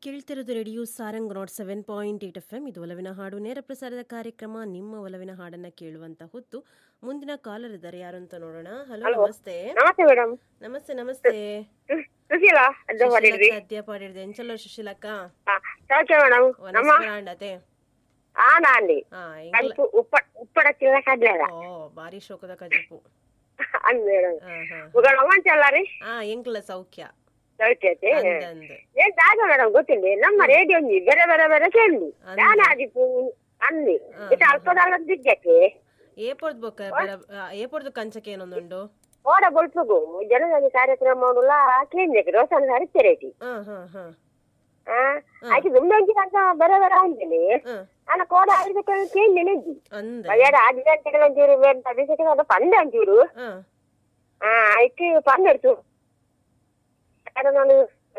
ಕೇಳ್ತಿರೋದು radio Sarang nought seven point eight F M ಇದು ಒಲವಿನ ಹಾಡು ನೇರ ಪ್ರಸಾರದ ಕಾರ್ಯಕ್ರಮ ನಿಮ್ಮ ಒಲವಿನ ಹಾಡನ್ನ ಕೇಳುವಂತ ಹೊತ್ತು ಮುಂದಿನ ಕಾಲರ್ ಇದ್ದಾರೆ ಯಾರು ಅಂತ ನೋಡೋಣ ಹಲೋ ನಮಸ್ತೆ ನಮಸ್ತೆ ಮೇಡಮ್ ನಮಸ್ತೆ ನಮಸ್ತೆ ಸುಶೀಲಾ ಅಜ್ಜ ಮಾಡಿದ್ರಿ ಸದ್ಯ ಪಾಡಿರ್ದೆ ಎಂಚಲೋ ಸುಶೀಲಕ್ಕ ಸೌಖ್ಯ ಮೇಡಮ್ ನಮ್ಮ ವನಸ್ಪರಾಂಡತೆ ಆ ನಾಂದಿ ಹಾ ಎಂಗ್ಲ ಕಲ್ಪು ಉಪ್ಪ ಉಪ್ಪಡ ಚಿಲ್ಲ ಕಡ್ಲೆದ ಓ ಬಾರಿ ಶೋಕದ ಕಜಿಪು ಅಂದ್ ಮೇಡಮ್ ಹಾ ಹಾ ಉಗಳ ಮಂಚಲ್ಲ ರೀ ಹಾ ಎಂಕ್ಲ ಸೌಖ್ಯ ಸೌಖ್ಯ ಐತೆ ಅಂದ ಅಂದ ಏನ್ ದಾಗ ಮೇಡಮ್ ಗೊತ್ತಿಲ್ಲ ನಮ್ಮ ರೇಡಿಯೋ ಒಂಜಿ ಬೇರೆ ಬೇರೆ ಬೇರೆ ಕೇಳಿ ನಾನು ಆದಿಪ್ಪು ಅಂದಿ ಇದು ಅಲ್ಪದಲ್ಲ ದಿಗ್ಗಕ್ಕೆ ಏಪೊರ್ದು ಬೊಕ್ಕ ಏಪೊರ್ದು ಕಂಚಕ್ಕೆ ಏನೊಂದುಂಡು ಓಡ ಬೊಲ್ಪುಗು ಜನಜಾತಿ ಕಾರ್ಯಕ್ರಮ ಉಲ್ಲ ಕೇಂದ್ರಕ್ಕೆ ರೋಸನ ಹರಿಚರೇಟಿ ಹಾ ಹಾ ಹಾ ಆ ಆಯ್ತು ದುಮ್ಮೆ ಒಂಜಿ ಕಂಚ ಬೇರೆ ಬೇರೆ ಅಂದಿನಿ ಹಾ ನಾನು ಕೋಡ ಆಡಿದಕ್ಕೆ ಕೇಂದ್ರ ನೆಜ್ಜಿ ಅಂದ ಬಯ್ಯಾಡ ಆದಿ ಗಂಟೆಗೆ ಒಂಚೂರು ಬೇರೆ ಅಭಿಷೇಕ ಅದು ಪಂದೆ ಒಂಚೂರು ಹಾ ಆ ಆಯ್ತು ಪಂದೆ എടുത്തു ಅದು ನಾನು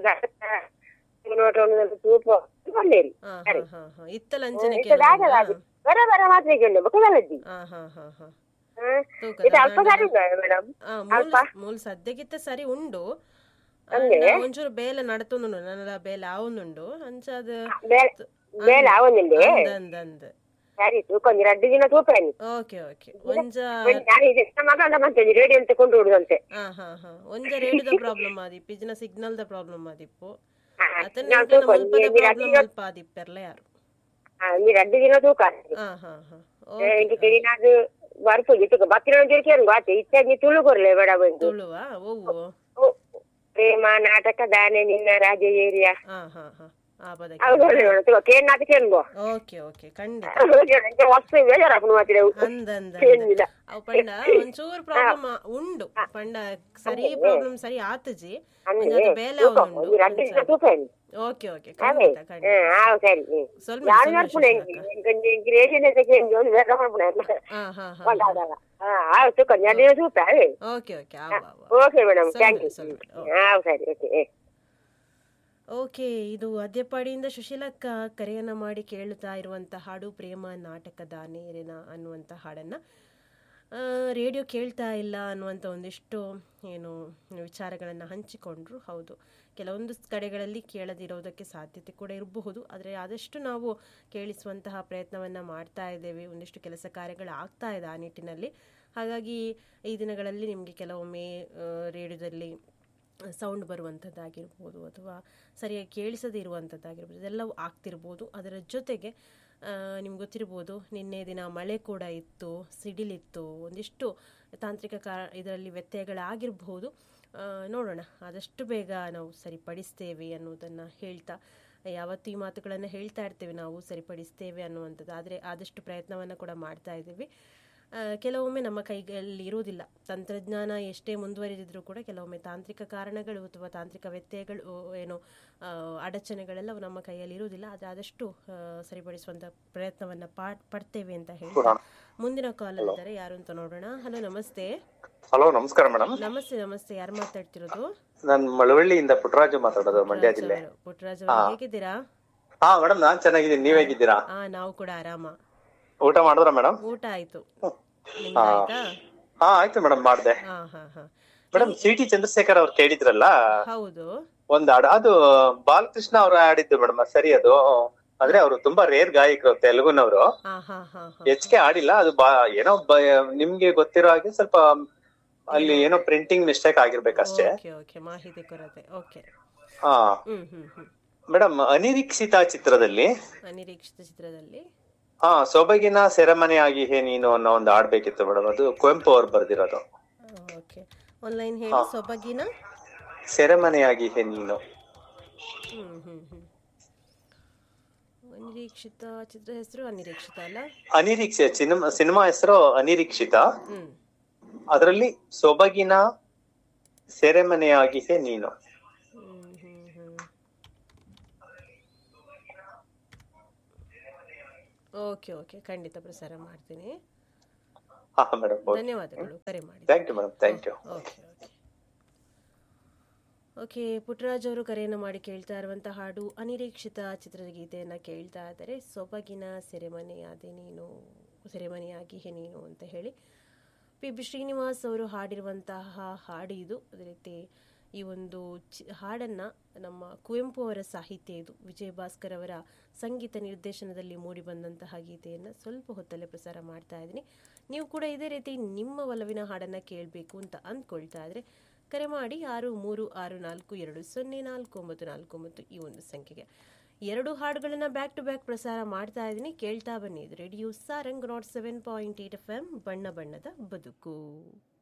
ನೋಟೊಂದು ತೂಪ ಪಂದೇರಿ ಹಾ ಹಾ ಹಾ ಹಾ ಇತ್ತಲ ಅಂಚನೆ ಇದಾಗಲ್ಲ ಅದು ಬರ ಬರ ಮಾತ್ರ ಕೇಳಿ ಬುಕ್ಕದಲ್ಲಜ್ಜಿ ಹಾ ಹಾ ಹಾ ಹಾ ಇದು ಅಲ್ಪ ಸರಿ ಮೇಡಮ್ ಆ, ಮೂಲ ಮೂಲ ಸದ್ಯಗಿತ್ತ ಸರಿ ಉಂಡು ಆ, ನಾ ಒಂಚೂರು ಬೇಲೆ ನಡತೊಂದು ನನ್ನ ಬೇಲೆ ಆವೊಂದುಂಡು ಅಂಚಾದ ಬೇಲೆ ಆವೊಂದಿಲ್ಲ ಅಂದ ಅಂದ ಅಂದ ಸರಿ ತೂಕ ಒಂದು ಎರಡು ದಿನ ತೂಪ ಏನು ಓಕೆ ಓಕೆ ಒಂಜ ನಾನು ಇದು ನಮ್ಮ ಮಗಂದ ಮತ್ತೆ ರೇಡಿಯೋ ಅಂತ ಕೊಂಡು ಬಿಡುದಂತೆ ಹಾ ಹಾ ಹಾ ಒಂಜ ರೇಡಿಯೋದ ಪ್ರಾಬ್ಲಮ್ ಆದಿಪ್ಪು ಇಜಿನ ಸಿಗ್ನಲ್ದ ಪ್ರಾಬ್ಲಮ್ ಆದಿಪ್ಪು ಅತನ ನಾನು ತೂಕ ಮುಲ್ಪದ ಪ್ರಾಬ್ಲಮ್ ಅಲ್ಪ ಆದಿಪ್ಪೆರ್ಲ ಯಾರು ಒಂದು ಎರಡು ದಿನ ತೂಕ ಹಾ ಹಾ ಹಾ എനിക്ക് കിടിനാത് വറുപ്പ് കിട്ടുക ഭക്തിനോണ്ടിരിക്കാൻ ഗാറ്റ് ഇച്ചാഞ്ഞി തുള്ളുകൊറല്ലേ ഇവിടെ ಬಂದು ತುಳುವ ಓವು ಪ್ರೇಮ ನಾಟಕ ದಾನೆ ನಿನ್ನ ರಾಜ ಏರಿಯ ಹಾ ಹಾ ಹಾ ಆ ಪದಕ್ಕೆ ಅವ್ರು ಕೇನಾತ ಕೇಳ್ಬೋ ಓಕೆ ಓಕೆ ಖಂಡಿತ ವಸ್ತು ಬೇಜಾರಾಪನು ಮಾತಿದೆವು ಅಂದ ಅಂದ ಕೇಳಿಲ್ಲ ಅವು ಪಂಡ ಒಂಚೂರು ಪ್ರಾಬ್ಲಮ್ ಉಂಡು ಪಂಡ ಸರಿ ಪ್ರಾಬ್ಲಮ್ ಸರಿ ಆತಜಿ ಅಂದ್ರೆ ಬೇಲೆ ತೂಕ ಉಂಡು ಒಂದು ಎರಡು ದಿನ ತೂಕ ಏನು ಓಕೆ ಓಕೆ ಖಂಡಿತ ಖಂಡಿತ ಆ ಸರಿ ಹ್ಮ್. ಸ್ವಲ್ಪ ಯಾರು ಸ್ವಲ್ಪ ಮಾಡ್ಪುಣ ರೇಷನ್ ಕೇಳಿ ಒಂದು ಬೇಗ ಮಾಡ್ಪುಣ ಹಾ ಹಾ ಹಾ ಒಂದಾದಾಗ ಹಾ ಆ ತೂಕ ಎರಡು ದಿನ ತೂಕ ಓಕೆ ಓಕೆ ಆವ ಆವ ಓಕೆ ಮೇಡಮ್ ಥ್ಯಾಂಕ್ ಯು ಸ್ವಲ್ಪ ಹಾ ಸರಿ ಓಕೆ ಓಕೆ ಇದು ಅದ್ಯಪಾಡಿಯಿಂದ ಸುಶೀಲಕ್ಕ ಕರೆಯನ್ನ ಮಾಡಿ ಕೇಳುತ್ತಾ ಇರುವಂಥ ಹಾಡು ಪ್ರೇಮ ನಾಟಕದ ನೇರಿನ ಅನ್ನುವಂಥ ಹಾಡನ್ನು ರೇಡಿಯೋ ಕೇಳ್ತಾ ಇಲ್ಲ ಅನ್ನುವಂಥ ಒಂದಿಷ್ಟು ಏನು ವಿಚಾರಗಳನ್ನು ಹಂಚಿಕೊಂಡ್ರು ಹೌದು ಕೆಲವೊಂದು ಕಡೆಗಳಲ್ಲಿ ಕೇಳದಿರೋದಕ್ಕೆ ಸಾಧ್ಯತೆ ಕೂಡ ಇರಬಹುದು ಆದರೆ ಆದಷ್ಟು ನಾವು ಕೇಳಿಸುವಂತಹ ಪ್ರಯತ್ನವನ್ನು ಮಾಡ್ತಾ ಇದ್ದೇವೆ ಒಂದಿಷ್ಟು ಕೆಲಸ ಕಾರ್ಯಗಳು ಆಗ್ತಾ ಇದೆ ಆ ನಿಟ್ಟಿನಲ್ಲಿ ಹಾಗಾಗಿ ಈ ದಿನಗಳಲ್ಲಿ ನಿಮಗೆ ಕೆಲವೊಮ್ಮೆ ಆ, ರೇಡಿಯೋದಲ್ಲಿ ಸೌಂಡ್ ಬರುವಂಥದ್ದಾಗಿರ್ಬೋದು ಅಥವಾ ಸರಿಯಾಗಿ ಕೇಳಿಸದೇ ಇರುವಂಥದ್ದಾಗಿರ್ಬೋದು ಇದೆಲ್ಲವೂ ಆಗ್ತಿರ್ಬೋದು ಅದರ ಜೊತೆಗೆ ನಿಮ್ಗೆ ಗೊತ್ತಿರ್ಬೋದು ನಿನ್ನೆ ದಿನ ಮಳೆ ಕೂಡ ಇತ್ತು ಸಿಡಿಲಿತ್ತು ಒಂದಿಷ್ಟು ತಾಂತ್ರಿಕ ಕಾ ಇದರಲ್ಲಿ ವ್ಯತ್ಯಯಗಳಾಗಿರ್ಬೋದು ಆ, ನೋಡೋಣ ಆದಷ್ಟು ಬೇಗ ನಾವು ಸರಿಪಡಿಸ್ತೇವೆ ಅನ್ನೋದನ್ನು ಹೇಳ್ತಾ ಯಾವತ್ತೂ ಈ ಮಾತುಗಳನ್ನು ಹೇಳ್ತಾ ಇರ್ತೇವೆ ನಾವು ಸರಿಪಡಿಸ್ತೇವೆ ಅನ್ನುವಂಥದ್ದು ಆದರೆ ಆದಷ್ಟು ಪ್ರಯತ್ನವನ್ನು ಕೂಡ ಮಾಡ್ತಾ ಇದ್ದೀವಿ ಆ, ಕೆಲವೊಮ್ಮೆ ನಮ್ಮ ಕೈಗಳಲ್ಲಿ ಇರುವುದಿಲ್ಲ ತಂತ್ರಜ್ಞಾನ ಎಷ್ಟೇ ಮುಂದುವರಿದಿದ್ರೂ ಕೂಡ ಕೆಲವೊಮ್ಮೆ ತಾಂತ್ರಿಕ ಕಾರಣಗಳು ಅಥವಾ ತಾಂತ್ರಿಕ ವ್ಯತ್ಯಯಗಳು ಏನು ಆ, ಅಡಚಣೆಗಳೆಲ್ಲವೂ ನಮ್ಮ ಕೈಯಲ್ಲಿ ಇರುವುದಿಲ್ಲ ಆದರೆ ಆದಷ್ಟು ಆ, ಸರಿಪಡಿಸುವಂಥ ಪ್ರಯತ್ನವನ್ನು ಪಾಡ್ ಪಡ್ತೇವೆ ಅಂತ ಹೇಳ್ತಾ ಮುಂದಿನ ಕಾಲ್ ಇದ್ದಾರೆ ಯಾರು ಅಂತ ನೋಡೋಣ ಹಲೋ ನಮಸ್ತೆ ಹಲೋ ನಮಸ್ಕಾರ ಮೇಡಮ್ ನಮಸ್ತೆ ನಮಸ್ತೆ ಯಾರು ಮಾತಾಡ್ತಿರೋದು ನಾನು ಮಳವಳ್ಳಿಯಿಂದ ಪುಟ್ಟರಾಜು ಮಾತಾಡೋದು ಮಂಡ್ಯ ಜಿಲ್ಲೆ ಅವರು, ಪುಟ್ಟರಾಜ್ ಅವರು ಹೇಗಿದ್ದೀರಾ ಹಾ ಮೇಡಮ್ ನಾನ್ ಚೆನ್ನಾಗಿದ್ದೀನಿ ನೀವ್ ಹೇಗಿದ್ದೀರಾ ಹಾ ನಾವು ಕೂಡ ಆರಾಮ ಊಟ ಮಾಡಿದ್ರ ಮೇಡಮ್ ಊಟ ಆಯ್ತು ನಿಮ್ದು ಆಯ್ತಾ ಹಾ ಆಯ್ತು ಮೇಡಮ್ ಮಾಡ್ದೆ ಹಾ ಹಾ ಹಾ ಮೇಡಮ್ ಸಿ ಟಿ ಚಂದ್ರಶೇಖರ್ ಅವ್ರು ಕೇಳಿದ್ರಲ್ಲ ಹೌದು ಒಂದ್ ಹಾಡು ಅದು ಬಾಲಕೃಷ್ಣ ಅವ್ರು ಆಡಿದ್ದು ಮೇಡಮ್ ಸರಿ ಅದು ಅಂದ್ರೆ ಅವರು ತುಂಬಾ ರೇರ್ ಗಾಯಕರು ತೆಲುಗುನವರು ಹಾ ಹಾ ಹಾ ಹಾ ಹೆಚ್ಚಿಗೆ ಆಡಿಲ್ಲ ಅದು ಬಾ ಏನೋ ಬ- ನಿಮ್ಗೆ ಗೊತ್ತಿರೋ ಹಾಗೆ ಸ್ವಲ್ಪ ಅಲ್ಲಿ ಏನೋ ಪ್ರಿಂಟಿಂಗ್ ಮಿಸ್ಟೇಕ್ ಆಗಿರ್ಬೇಕಷ್ಟೇ ಓಕೆ ಓಕೆ ಮಾಹಿತಿ ಕೊರತೆ ಓಕೆ ಹಾ ಹ್ಮ್ ಹ್ಮ್ ಹ್ಮ್ ಮೇಡಮ್ ಅನಿರೀಕ್ಷಿತ ಚಿತ್ರದಲ್ಲಿ ಅನಿರೀಕ್ಷಿತ ಚಿತ್ರದಲ್ಲಿ ಹಾ ಸೊಬಗಿನ ಸೆರೆಮನೆಯಾಗಿ ಹೇ ನೀನು ಅನ್ನೋ ಒಂದು ಹಾಡ್ಬೇಕಿತ್ತು ಮೇಡಮ್ ಅದು ಕುವೆಂಪು ಅವ್ರು ಬರ್ದಿರೋದು ಓಕೆ ಆನ್ಲೈನ್ ಹೇಳಿ ಸೊಬಗಿನ ಸೆರೆಮನೆಯಾಗಿ ಹೇ ನೀನು ಹ್ಮ್ ಹ್ಮ್ ಹ್ಮ್ ಅನಿರೀಕ್ಷಿತ ಚಿತ್ರ ಹೆಸರು ಅನಿರೀಕ್ಷಿತ ಅಲ್ಲ ಅನಿರೀಕ್ಷಿತ ಸಿನಿಮಾ ಸಿನಿಮಾ ಹೆಸರು ಅನಿರೀಕ್ಷಿತ ಹ್ಮ್ ಅದರಲ್ಲಿ ಸೊಬಗಿನ ಸೆರೆಮನೆಯಾಗಿ ಹೇ ನೀನು ಹ್ಮ್ ಹ್ಮ್ ಹ್ಮ್ ಓಕೆ ಓಕೆ ಖಂಡಿತ ಪ್ರಸಾರ ಮಾಡ್ತೀನಿ ಹಾ ಮೇಡಮ್ ಧನ್ಯವಾದಗಳು ಕರೆ ಮಾಡಿ thank you madam thank you okay okay okay Puttaraj ಅವರು ಕರೆಯನ್ನು ಮಾಡಿ ಕೇಳ್ತಾ ಇರುವಂಥ ಹಾಡು ಅನಿರೀಕ್ಷಿತ ಚಿತ್ರದ ಗೀತೆಯನ್ನು ಕೇಳ್ತಾ ಇದ್ದಾರೆ ಸೊಬಗಿನ ಸೆರೆಮನೆಯಾದೆ ನೀನು ಸೆರೆಮನೆಯಾಗಿ ಹೆ ನೀನು ಅಂತ ಹೇಳಿ ಪಿ ಬಿ ಶ್ರೀನಿವಾಸ್ ಅವರು ಹಾಡಿರುವಂತಹ ಹಾಡು ಇದು ಅದೇ ರೀತಿ ಈ ಒಂದು ಚಿ ಹಾಡನ್ನು ನಮ್ಮ ಕುವೆಂಪು ಅವರ ಸಾಹಿತ್ಯ ಇದು ವಿಜಯ ಭಾಸ್ಕರ್ ಅವರ ಸಂಗೀತ ನಿರ್ದೇಶನದಲ್ಲಿ ಮೂಡಿಬಂದಂತಹ ಗೀತೆಯನ್ನು ಸ್ವಲ್ಪ ಹೊತ್ತಲ್ಲೇ ಪ್ರಸಾರ ಮಾಡ್ತಾ ಇದ್ದೀನಿ ನೀವು ಕೂಡ ಇದೇ ರೀತಿ ನಿಮ್ಮ ಒಲವಿನ ಹಾಡನ್ನು ಕೇಳಬೇಕು ಅಂತ ಅಂದ್ಕೊಳ್ತಾ ಇದ್ರೆ ಕರೆ ಮಾಡಿ ಆರು ಮೂರು ಆರು ನಾಲ್ಕು ಎರಡು ಸೊನ್ನೆ ನಾಲ್ಕು ಒಂಬತ್ತು ನಾಲ್ಕು ಒಂಬತ್ತು ಈ ಒಂದು ಸಂಖ್ಯೆಗೆ ಎರಡು ಹಾಡುಗಳನ್ನು ಬ್ಯಾಕ್ ಟು ಬ್ಯಾಕ್ ಪ್ರಸಾರ ಮಾಡ್ತಾ ಇದ್ದೀನಿ ಕೇಳ್ತಾ ಬನ್ನಿ ಇದು radio Sarang nought seven point eight F M ಬಣ್ಣ ಬಣ್ಣದ ಬದುಕು